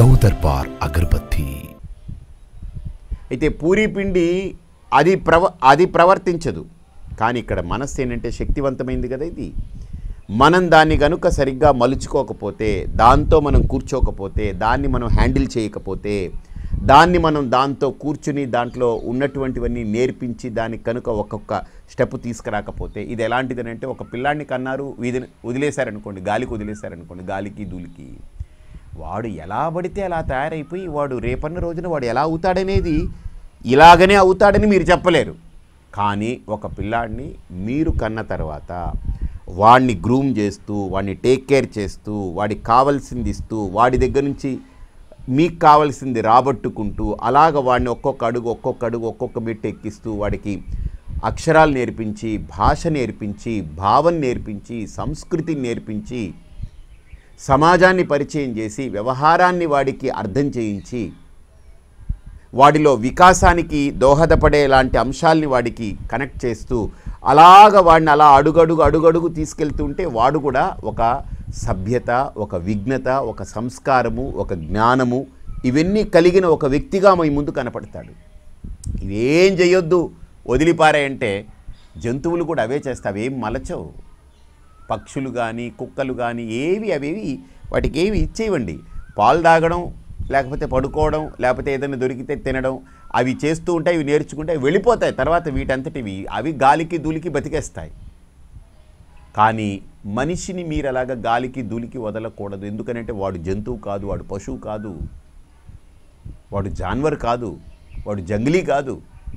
Now Darbar అగరబత్తి అయితే పూరీ పిండి అది ప్రవ అది ప్రవర్తించదు కానీ ఇక్కడ మనస్సు ఏంటంటే శక్తివంతమైంది కదా ఇది మనం దాన్ని గనుక సరిగ్గా మలుచుకోకపోతే దాంతో మనం కూర్చోకపోతే దాన్ని మనం హ్యాండిల్ చేయకపోతే దాన్ని మనం దాంతో కూర్చుని దాంట్లో ఉన్నటువంటివన్నీ నేర్పించి దానికి కనుక ఒక్కొక్క స్టెప్ తీసుకురాకపోతే ఇది ఎలాంటిదని అంటే ఒక పిల్లాడిని కన్నారు వీధి వదిలేశారనుకోండి గాలికి వదిలేశారనుకోండి గాలికి దూలికి వాడు ఎలా పడితే అలా తయారైపోయి వాడు రేపన్న రోజున వాడు ఎలా అవుతాడనేది ఇలాగనే అవుతాడని మీరు చెప్పలేరు కానీ ఒక పిల్లాడిని మీరు కన్న తర్వాత వాడిని గ్రూమ్ చేస్తూ వాడిని టేక్ కేర్ చేస్తూ వాడికి కావాల్సింది ఇస్తూ వాడి దగ్గర నుంచి మీకు కావాల్సింది రాబట్టుకుంటూ అలాగ వాడిని ఒక్కొక్క అడుగు ఒక్కొక్క అడుగు ఒక్కొక్క మెట్టు ఎక్కిస్తూ వాడికి అక్షరాలు నేర్పించి భాష నేర్పించి భావం నేర్పించి సంస్కృతిని నేర్పించి సమాజాన్ని పరిచయం చేసి వ్యవహారాన్ని వాడికి అర్థం చేయించి వాడిలో వికాసానికి దోహదపడే లాంటి అంశాల్ని వాడికి కనెక్ట్ చేస్తూ అలాగ వాడిని అలా అడుగడుగు అడుగడుగు తీసుకెళ్తుంటే వాడు కూడా ఒక సభ్యత ఒక విఘ్నత ఒక సంస్కారము ఒక జ్ఞానము ఇవన్నీ కలిగిన ఒక వ్యక్తిగా మీ ముందు కనపడతాడు ఇవేం చేయొద్దు వదిలిపారాయంటే జంతువులు కూడా అవే చేస్తాయి అవేం మలచవు పక్షులు కానీ కుక్కలు కానీ ఏవి అవేవి వాటికి ఏవి ఇచ్చేయండి పాలు తాగడం లేకపోతే పడుకోవడం లేకపోతే ఏదైనా దొరికితే తినడం అవి చేస్తూ ఉంటాయి ఇవి నేర్చుకుంటే అవి వెళ్ళిపోతాయి తర్వాత వీటంతటివి అవి గాలికి దూలికి బతికేస్తాయి కానీ మనిషిని మీరు అలాగ గాలికి దూలికి వదలకూడదు ఎందుకనంటే వాడు జంతువు కాదు వాడు పశువు కాదు వాడు జాన్వర్ కాదు వాడు జంగిలీ కాదు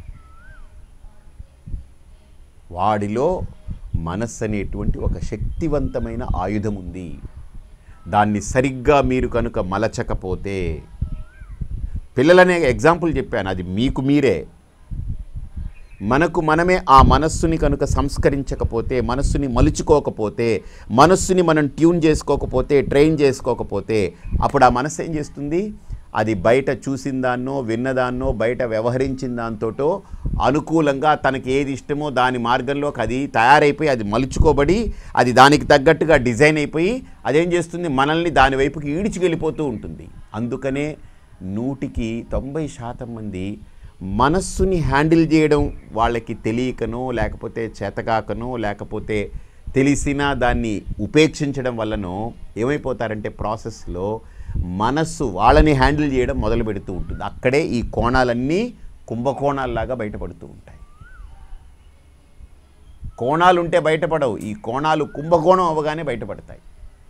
వాడిలో మనస్సు అనేటువంటి ఒక శక్తివంతమైన ఆయుధం ఉంది దాన్ని సరిగ్గా మీరు కనుక మలచకపోతే పిల్లలనే ఎగ్జాంపుల్ చెప్పాను అది మీకు మీరే మనకు మనమే ఆ మనస్సుని కనుక సంస్కరించకపోతే మనస్సుని మలుచుకోకపోతే మనస్సుని మనం ట్యూన్ చేసుకోకపోతే ట్రైన్ చేసుకోకపోతే అప్పుడు ఆ మనస్సు ఏం చేస్తుంది అది బయట చూసిన దాన్నో విన్నదాన్నో బయట వ్యవహరించిన దాంతోటో అనుకూలంగా తనకి ఏది ఇష్టమో దాని మార్గంలోకి అది తయారైపోయి అది మలుచుకోబడి అది దానికి తగ్గట్టుగా డిజైన్ అయిపోయి అదేం చేస్తుంది మనల్ని దాని వైపుకి ఈడ్చుకెళ్ళిపోతూ ఉంటుంది అందుకనే నూటికి తొంభై శాతం మంది మనస్సుని హ్యాండిల్ చేయడం వాళ్ళకి తెలియకనో లేకపోతే చేతకాకనో లేకపోతే తెలిసినా దాన్ని ఉపేక్షించడం వల్లనో ఏమైపోతారంటే ప్రాసెస్లో మనస్సు వాళ్ళని హ్యాండిల్ చేయడం మొదలు పెడుతూ ఉంటుంది అక్కడే ఈ కోణాలన్నీ కుంభకోణాల్లాగా బయటపడుతూ ఉంటాయి కోణాలు ఉంటే బయటపడవు ఈ కోణాలు కుంభకోణం అవ్వగానే బయటపడతాయి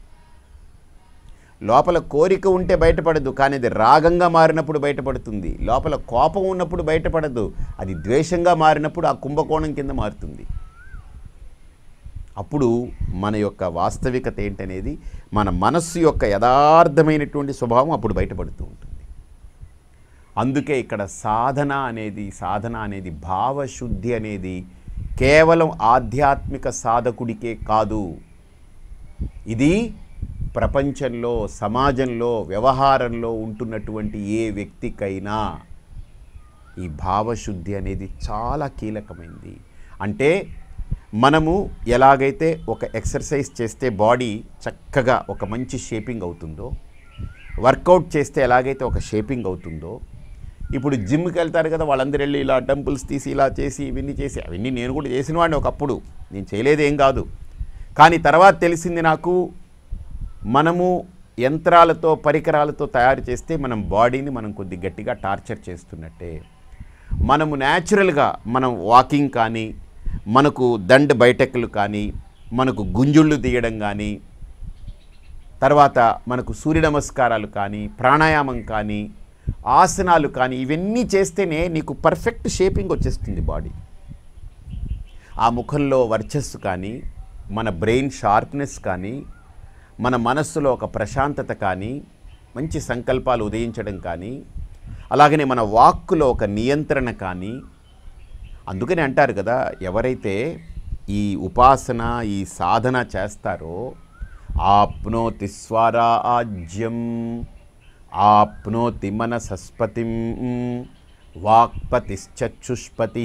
లోపల కోరిక ఉంటే బయటపడదు కానీ అది రాగంగా మారినప్పుడు బయటపడుతుంది లోపల కోపం ఉన్నప్పుడు బయటపడదు అది ద్వేషంగా మారినప్పుడు ఆ కుంభకోణం కింద మారుతుంది అప్పుడు మన యొక్క వాస్తవికత ఏంటనేది మన మనస్సు యొక్క యథార్థమైనటువంటి స్వభావం అప్పుడు బయటపడుతూ ఉంటుంది అందుకే ఇక్కడ సాధన అనేది సాధన అనేది భావశుద్ధి అనేది కేవలం ఆధ్యాత్మిక సాధకుడికే కాదు ఇది ప్రపంచంలో సమాజంలో వ్యవహారంలో ఉంటున్నటువంటి ఏ వ్యక్తికైనా ఈ భావశుద్ధి అనేది చాలా కీలకమైంది అంటే మనము ఎలాగైతే ఒక ఎక్సర్సైజ్ చేస్తే బాడీ చక్కగా ఒక మంచి షేపింగ్ అవుతుందో వర్కౌట్ చేస్తే ఎలాగైతే ఒక షేపింగ్ అవుతుందో ఇప్పుడు జిమ్కి వెళ్తారు కదా వాళ్ళందరూ వెళ్ళి ఇలా డంపుల్స్ తీసి ఇలా చేసి ఇవన్నీ చేసి అవన్నీ నేను కూడా చేసిన వాడిని ఒకప్పుడు నేను చేయలేదేం కాదు కానీ తర్వాత తెలిసింది నాకు మనము యంత్రాలతో పరికరాలతో తయారు చేస్తే మనం బాడీని మనం కొద్ది గట్టిగా టార్చర్ చేస్తున్నట్టే మనము న్యాచురల్గా మనం వాకింగ్ కానీ మనకు దండ్ బయటెక్కలు కానీ మనకు గుంజుళ్ళు తీయడం కానీ తర్వాత మనకు సూర్య నమస్కారాలు కానీ ప్రాణాయామం కానీ ఆసనాలు కానీ ఇవన్నీ చేస్తేనే నీకు పర్ఫెక్ట్ షేపింగ్ వచ్చేస్తుంది బాడీ ఆ ముఖంలో వర్చస్సు కానీ మన బ్రెయిన్ షార్ప్నెస్ కానీ మన మనస్సులో ఒక ప్రశాంతత కానీ మంచి సంకల్పాలు ఉదయించడం కానీ అలాగనే మన వాక్కులో ఒక నియంత్రణ కానీ అందుకని అంటారు కదా ఎవరైతే ఈ ఉపాసన ఈ సాధన చేస్తారో ఆప్నోతి స్వరాజ్యం ఆప్నోతి మనసస్పతిం వాక్పతిశ్చక్షుష్పతి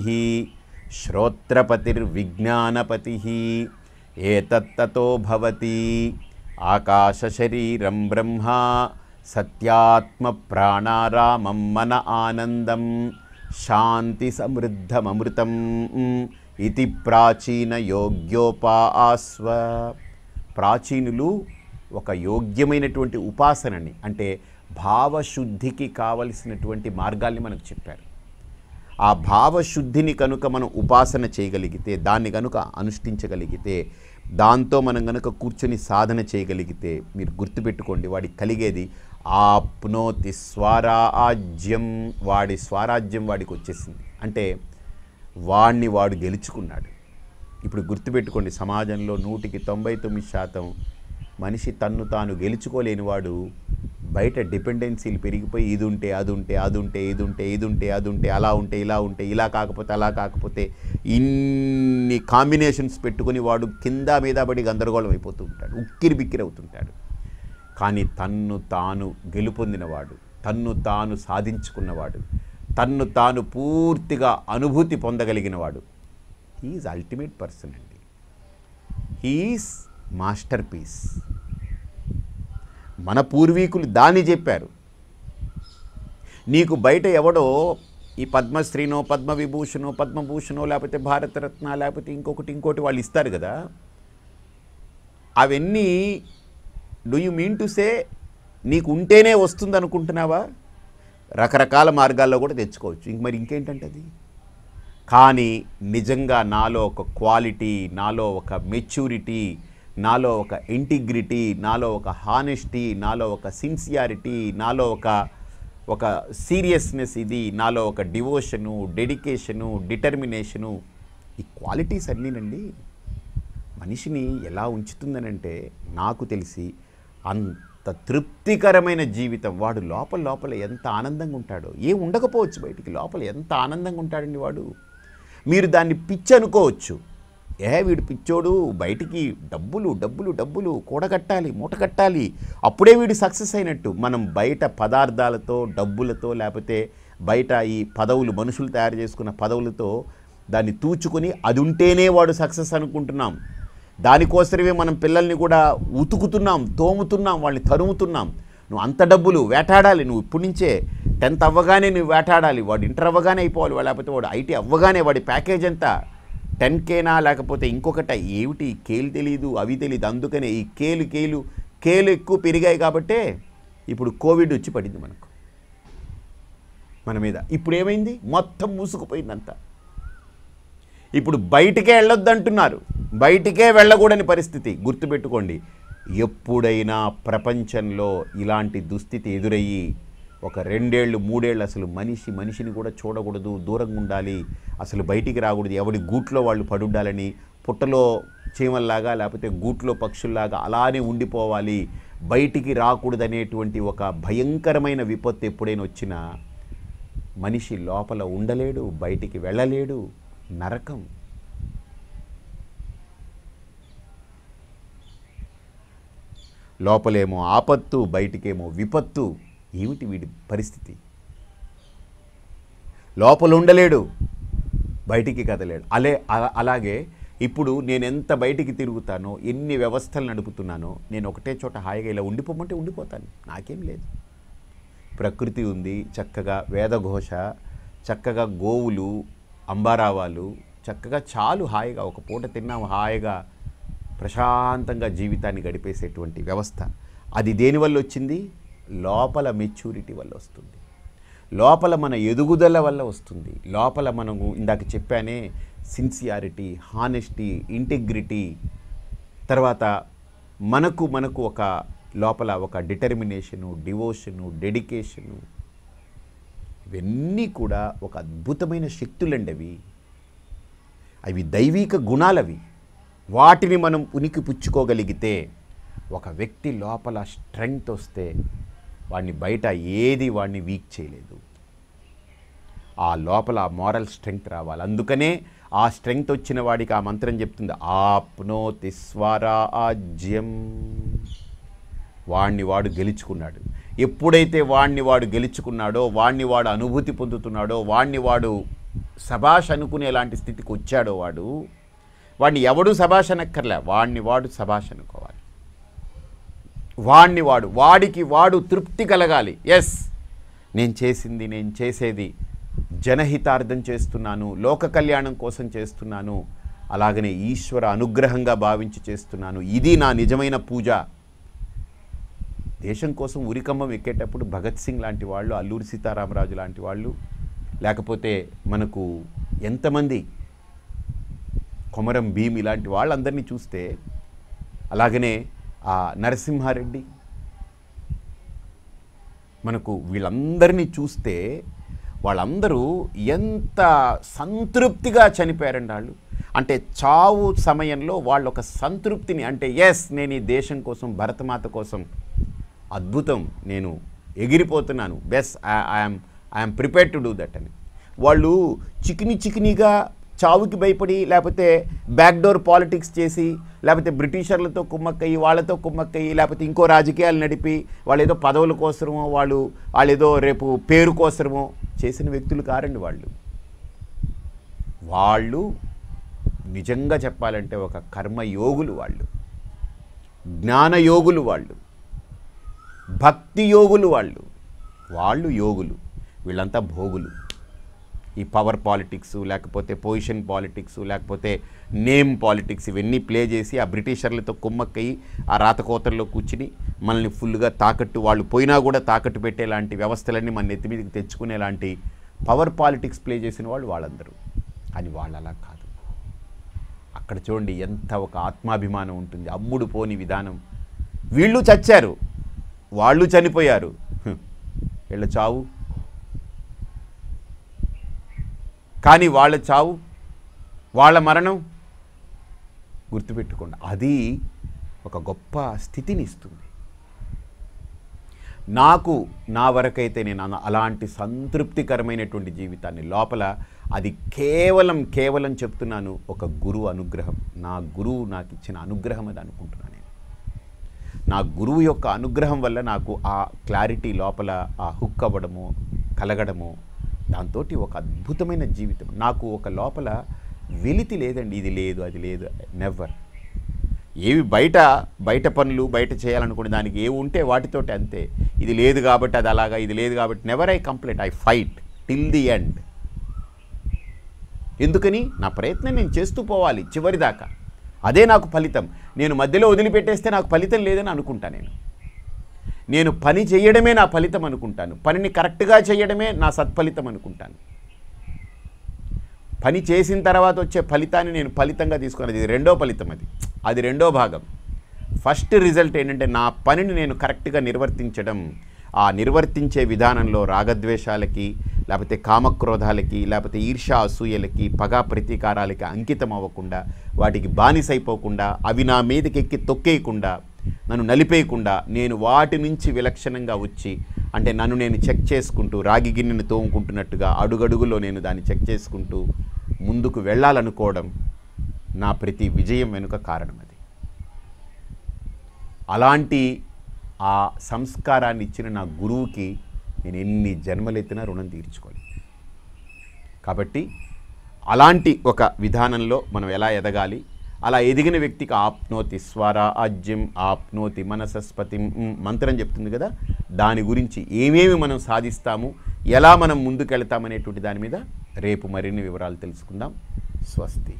శ్రోత్రపతిర్విజ్ఞానపతి ఏతత్తతో భవతి ఆకాశశరీరం బ్రహ్మ సత్యాత్మ ప్రాణారామం మన ఆనందం శాంతి సమృద్ధమమృతం ఇది ప్రాచీన యోగ్యోపాస్వ ప్రాచీనులు ఒక యోగ్యమైనటువంటి ఉపాసనని అంటే భావశుద్ధికి కావలసినటువంటి మార్గాల్ని మనకు చెప్పారు ఆ భావశుద్ధిని కనుక మనం ఉపాసన చేయగలిగితే దాన్ని కనుక అనుష్ఠించగలిగితే దాంతో మనం కనుక కూర్చొని సాధన చేయగలిగితే మీరు గుర్తుపెట్టుకోండి వాడికి కలిగేది ఆప్నోతి స్వరాజ్యం వాడి స్వరాజ్యం వాడికి వచ్చేసింది అంటే వాడిని వాడు గెలుచుకున్నాడు ఇప్పుడు గుర్తుపెట్టుకోండి సమాజంలో నూటికి తొంభై తొమ్మిది శాతం మనిషి తన్ను తాను గెలుచుకోలేని వాడు బయట డిపెండెన్సీలు పెరిగిపోయి ఇది ఉంటే అది ఉంటే అది ఉంటే ఇది ఉంటే ఇది ఉంటే అది ఉంటే అలా ఉంటే ఇలా ఉంటే ఇలా కాకపోతే అలా కాకపోతే ఇన్ని కాంబినేషన్స్ పెట్టుకుని వాడు కింద మీద పడి గందరగోళం అయిపోతూ ఉంటాడు ఉక్కిరి బిక్కిరి అవుతుంటాడు కానీ తన్ను తాను గెలుపొందినవాడు తన్ను తాను సాధించుకున్నవాడు తన్ను తాను పూర్తిగా అనుభూతి పొందగలిగినవాడు హీఈస్ అల్టిమేట్ పర్సన్ అండి హీఈస్ మాస్టర్ పీస్ మన పూర్వీకులు దాన్ని చెప్పారు నీకు బయట ఎవడో ఈ పద్మశ్రీనో పద్మవిభూషణో పద్మభూషణో లేకపోతే భారతరత్న లేకపోతే ఇంకొకటి ఇంకోటి వాళ్ళు ఇస్తారు కదా అవన్నీ do you mean to say నీకు ఉంటేనే వస్తుంది అనుకుంటున్నావా రకరకాల మార్గాల్లో కూడా తెచ్చుకోవచ్చు ఇంక మరి ఇంకేంటంటే అది కానీ నిజంగా నాలో ఒక క్వాలిటీ నాలో ఒక మెచ్యూరిటీ నాలో ఒక ఇంటిగ్రిటీ నాలో ఒక హానెస్టీ నాలో ఒక సిన్సియారిటీ నాలో ఒక ఒక సీరియస్నెస్ ఇది నాలో ఒక డివోషను డెడికేషను డిటర్మినేషను ఈ క్వాలిటీస్ అన్నీనండి మనిషిని ఎలా ఉంచుతుందనంటే నాకు తెలిసి అంత తృప్తికరమైన జీవితం వాడు లోపల లోపల ఎంత ఆనందంగా ఉంటాడో ఏం ఉండకపోవచ్చు బయటికి లోపల ఎంత ఆనందంగా ఉంటాడండి వాడు మీరు దాన్ని పిచ్చి అనుకోవచ్చు ఏ వీడు పిచ్చోడు బయటికి డబ్బులు డబ్బులు డబ్బులు కూడగట్టాలి మూట కట్టాలి అప్పుడే వీడు సక్సెస్ అయినట్టు మనం బయట పదార్థాలతో డబ్బులతో లేకపోతే బయట ఈ పదవులు మనుషులు తయారు చేసుకున్న పదవులతో దాన్ని తూచుకొని అది ఉంటేనే వాడు సక్సెస్ అనుకుంటున్నాం దానికోసమే మనం పిల్లల్ని కూడా ఉతుకుతున్నాం తోముతున్నాం వాళ్ళని తరుముతున్నాం నువ్వు అంత డబ్బులు వేటాడాలి నువ్వు ఇప్పటి నుంచే టెన్త్ అవ్వగానే నువ్వు వేటాడాలి వాడు ఇంటర్ అవ్వగానే అయిపోవాలి వాడు లేకపోతే వాడు ఐటీ అవ్వగానే వాడి ప్యాకేజ్ ఎంత టెన్ కేనా లేకపోతే ఇంకొకట ఏమిటి ఈ కేలు తెలియదు అవి తెలియదు అందుకనే ఈ కేలు కేలు కేలు ఎక్కువ పెరిగాయి కాబట్టే ఇప్పుడు కోవిడ్ వచ్చి పడింది మనకు మన మీద ఇప్పుడు ఏమైంది మొత్తం మూసుకుపోయిందంతా ఇప్పుడు బయటికే వెళ్ళొద్దు అంటున్నారు బయటికే వెళ్ళకూడని పరిస్థితి గుర్తుపెట్టుకోండి ఎప్పుడైనా ప్రపంచంలో ఇలాంటి దుస్థితి ఎదురయ్యి ఒక రెండేళ్ళు మూడేళ్ళు అసలు మనిషి మనిషిని కూడా చూడకూడదు దూరంగా ఉండాలి అసలు బయటికి రాకూడదు ఎవడి గూట్లో వాళ్ళు పడుండాలని పుట్టలో చీమల్లాగా లేకపోతే గూట్లో పక్షుల్లాగా అలానే ఉండిపోవాలి బయటికి రాకూడదనేటువంటి ఒక భయంకరమైన విపత్తు ఎప్పుడైనా వచ్చినా మనిషి లోపల ఉండలేడు బయటికి వెళ్ళలేడు నరకం లోపలేమో ఆపత్తు బయటికేమో విపత్తు ఏమిటి వీడి పరిస్థితి లోపల ఉండలేడు బయటికి కదలేడు అలే అలా- అలాగే ఇప్పుడు నేను ఎంత బయటికి తిరుగుతానో ఎన్ని వ్యవస్థలు నడుపుతున్నానో నేను ఒకటే చోట హాయిగా ఇలా ఉండిపోమంటే ఉండిపోతాను నాకేం లేదు ప్రకృతి ఉంది చక్కగా వేదఘోష చక్కగా గోవులు అంబారావాలు చక్కగా చాలు హాయిగా ఒక పూట తిన్నాం హాయిగా ప్రశాంతంగా జీవితాన్ని గడిపేసేటువంటి వ్యవస్థ అది దేనివల్ల వచ్చింది లోపల మెచ్యూరిటీ వల్ల వస్తుంది లోపల మన ఎదుగుదల వల్ల వస్తుంది లోపల మనము ఇందాక చెప్పానే సిన్సియారిటీ హానెస్టీ ఇంటిగ్రిటీ తర్వాత మనకు మనకు ఒక లోపల ఒక డిటర్మినేషను డివోషను డెడికేషను ఇవన్నీ కూడా ఒక అద్భుతమైన శక్తులండి అవి అవి దైవిక గుణాలవి వాటిని మనం ఉనికి పుచ్చుకోగలిగితే ఒక వ్యక్తి లోపల స్ట్రెంగ్త్ వస్తే వాడిని బయట ఏది వాడిని వీక్ చేయలేదు ఆ లోపల ఆ మారల్ స్ట్రెంగ్త్ రావాలి అందుకనే ఆ స్ట్రెంగ్త్ వచ్చిన వాడికి ఆ మంత్రం చెప్తుంది ఆప్నోతి స్వరాజ్యం వాణ్ణి వాడు గెలుచుకున్నాడు ఎప్పుడైతే వాణ్ణి వాడు గెలుచుకున్నాడో వాణ్ణి వాడు అనుభూతి పొందుతున్నాడో వాణ్ణి వాడు సభాష్ అనుకునేలాంటి స్థితికి వచ్చాడో వాడు వాడిని ఎవడు సభాష్ అనక్కర్లే వాణ్ణి వాడు సభాష్ అనుకోవాలి వాడిని వాడు వాడికి వాడు తృప్తి కలగాలి ఎస్ నేను చేసింది నేను చేసేది జనహితార్థం చేస్తున్నాను లోక కళ్యాణం కోసం చేస్తున్నాను అలాగనే ఈశ్వర అనుగ్రహంగా భావించి చేస్తున్నాను ఇది నా నిజమైన పూజ దేశం కోసం ఉరికమ్మం ఎక్కేటప్పుడు భగత్ సింగ్ లాంటి వాళ్ళు అల్లూరి సీతారామరాజు లాంటి వాళ్ళు లేకపోతే మనకు ఎంతమంది కొమరం భీమ్ ఇలాంటి వాళ్ళందరినీ చూస్తే అలాగనే ఆ నరసింహారెడ్డి మనకు వీళ్ళందరినీ చూస్తే వాళ్ళందరూ ఎంత సంతృప్తిగా చనిపోయారండి వాళ్ళు అంటే చావు సమయంలో వాళ్ళు ఒక సంతృప్తిని అంటే ఎస్ నేను ఈ దేశం కోసం భరతమాత కోసం అద్భుతం నేను ఎగిరిపోతున్నాను బెస్ I'm I'm prepare to do that అని వాళ్ళు చికిని చికినిగా చావుకి భయపడి లేకపోతే బ్యాక్డోర్ పాలిటిక్స్ చేసి లేకపోతే బ్రిటిషర్లతో కుమ్మక్కయ్యి వాళ్ళతో కుమ్మక్కయ్యి లేకపోతే ఇంకో రాజకీయాలు నడిపి వాళ్ళు ఏదో పదవుల కోసమో వాళ్ళు వాళ్ళు ఏదో రేపు పేరు కోసమో చేసిన వ్యక్తులు కారండి వాళ్ళు వాళ్ళు నిజంగా చెప్పాలంటే ఒక కర్మయోగులు వాళ్ళు జ్ఞానయోగులు వాళ్ళు భక్తి యోగులు వాళ్ళు వాళ్ళు యోగులు వీళ్ళంతా భోగులు ఈ పవర్ పాలిటిక్స్ లేకపోతే పొజిషన్ పాలిటిక్స్ లేకపోతే నేమ్ పాలిటిక్స్ ఇవన్నీ ప్లే చేసి ఆ బ్రిటిషర్లతో కుమ్మక్కయి ఆ రాతకోతల్లో కూర్చుని మనల్ని ఫుల్గా తాకట్టు వాళ్ళు పోయినా కూడా తాకట్టు పెట్టేలాంటి వ్యవస్థలన్నీ మన నెత్తి మీదకి తెచ్చుకునేలాంటి పవర్ పాలిటిక్స్ ప్లే చేసిన వాళ్ళు వాళ్ళందరూ కానీ వాళ్ళు అలా కాదు అక్కడ చూడండి ఎంత ఒక ఆత్మాభిమానం ఉంటుంది అమ్ముడు పోని విధానం వీళ్ళు చచ్చారు వాళ్ళు చనిపోయారు హ్మ్. వీళ్ళ చావు కానీ వాళ్ళ చావు వాళ్ళ మరణం గుర్తుపెట్టుకోండి అది ఒక గొప్ప స్థితిని ఇస్తుంది నాకు నా వరకైతే నేను అన- అలాంటి సంతృప్తికరమైనటువంటి జీవితాన్ని లోపల అది కేవలం కేవలం చెప్తున్నాను ఒక గురువు అనుగ్రహం నా గురువు నాకు ఇచ్చిన అనుగ్రహం అది అనుకుంటున్నాను నేను నా గురువు యొక్క అనుగ్రహం వల్ల నాకు ఆ క్లారిటీ లోపల ఆ హుక్ అవ్వడము కలగడము దాంతో ఒక అద్భుతమైన జీవితం నాకు ఒక లోపల వెలితి లేదండి ఇది లేదు అది లేదు నెవర్ ఏవి బయట బయట పనులు బయట చేయాలనుకునే దానికి ఏవి ఉంటే వాటితోటి అంతే ఇది లేదు కాబట్టి అది అలాగా ఇది లేదు కాబట్టి never I complete I fight till the end ఎందుకని నా ప్రయత్నం నేను చేస్తూ పోవాలి చివరి దాకా అదే నాకు ఫలితం నేను మధ్యలో వదిలిపెట్టేస్తే నాకు ఫలితం లేదని అనుకుంటా నేను నేను పని చేయడమే నా ఫలితం అనుకుంటాను పనిని కరెక్ట్గా చేయడమే నా సత్ఫలితం అనుకుంటాను పని చేసిన తర్వాత వచ్చే ఫలితాన్ని నేను ఫలితంగా తీసుకున్నది ఇది రెండో ఫలితం అది అది రెండో భాగం ఫస్ట్ రిజల్ట్ ఏంటంటే నా పనిని నేను కరెక్ట్గా నిర్వర్తించడం ఆ నిర్వర్తించే విధానంలో రాగద్వేషాలకి లేకపోతే కామక్రోధాలకి లేకపోతే ఈర్ష అసూయలకి పగా ప్రతీకారాలకి అంకితం అవ్వకుండా వాటికి బానిసైపోకుండా అవి నా మీదకి ఎక్కి తొక్కేయకుండా నన్ను నలిపేయకుండా నేను వాటి నుంచి విలక్షణంగా వచ్చి అంటే నన్ను నేను చెక్ చేసుకుంటూ రాగి గిన్నెను తోముకుంటున్నట్టుగా అడుగడుగులో నేను దాన్ని చెక్ చేసుకుంటూ ముందుకు వెళ్ళాలనుకోవడం నా ప్రతి విజయం వెనుక కారణం అది అలాంటి ఆ సంస్కారాన్ని ఇచ్చిన నా గురువుకి నేను ఎన్ని జన్మలెత్తినా రుణం తీర్చుకోవాలి కాబట్టి అలాంటి ఒక విధానంలో మనం ఎలా ఎదగాలి అలా ఎదిగిన వ్యక్తికి ఆప్నోతి స్వర అజ్యం ఆప్నోతి మనసస్పతి మంత్రం చెప్తుంది కదా దాని గురించి ఏమేమి మనం సాధిస్తాము ఎలా మనం ముందుకెళ్తామనేటువంటి దాని మీద రేపు మరిన్ని వివరాలు తెలుసుకుందాం స్వస్తి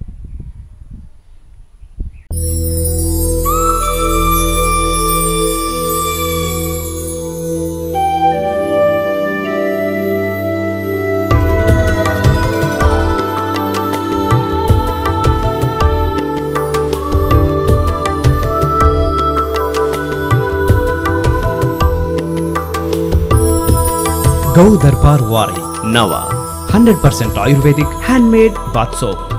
Go Darbar Wari Nava 100% Ayurvedic handmade bath soap